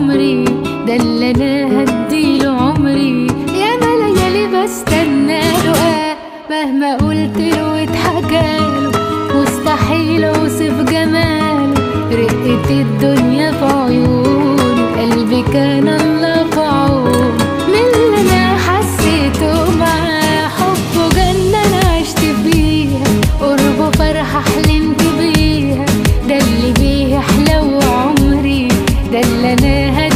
عمري ده اللي انا هديله عمري يا ما ليالي بستنى له آه مهما قلت له واتحكاله مستحيل اوصف جماله رقة الدنيا في عيونه قلبي كان الله في عونه من اللي انا حسيته معاه حبه جنة انا عشت فيها قربه فرحة حلمت بيها ده اللي بيه احلى عمري ده اللي انا